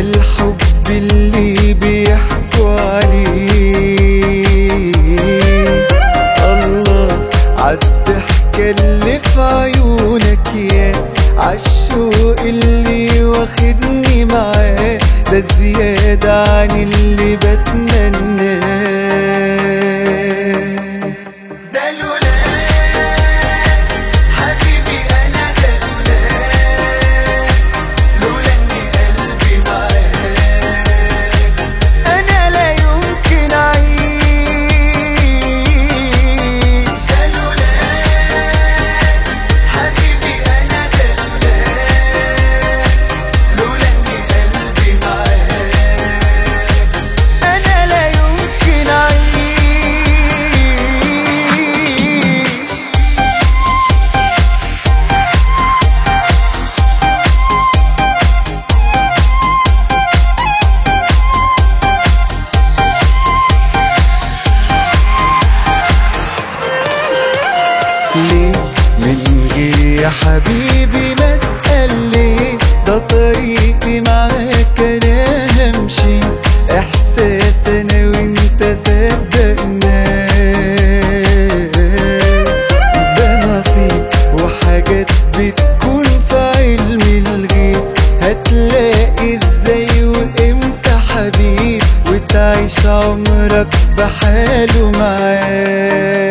الحب اللي بيحكوا عليه الله عالضحكة اللي في عيونك يا عالشوق اللي واخدني معاه ده زيادة عن اللي بتمناه ده لولاك حبيبي انا ده لولاك لولا ان قلبي معاك انا لا يمكن اعيش ده لولاك حبيبي انا ده لولاك لولا ان قلبي معاك انا لا يمكن اعيش ليه من غير يا حبيبي بسأل ليه ده طريقي معاك انا همشي احساس انا وانت صدقنا ده نصيب وحاجات بتكون في علم الغيب هتلاقي ازاي وامتى حبيب وتعيش عمرك بحاله معاه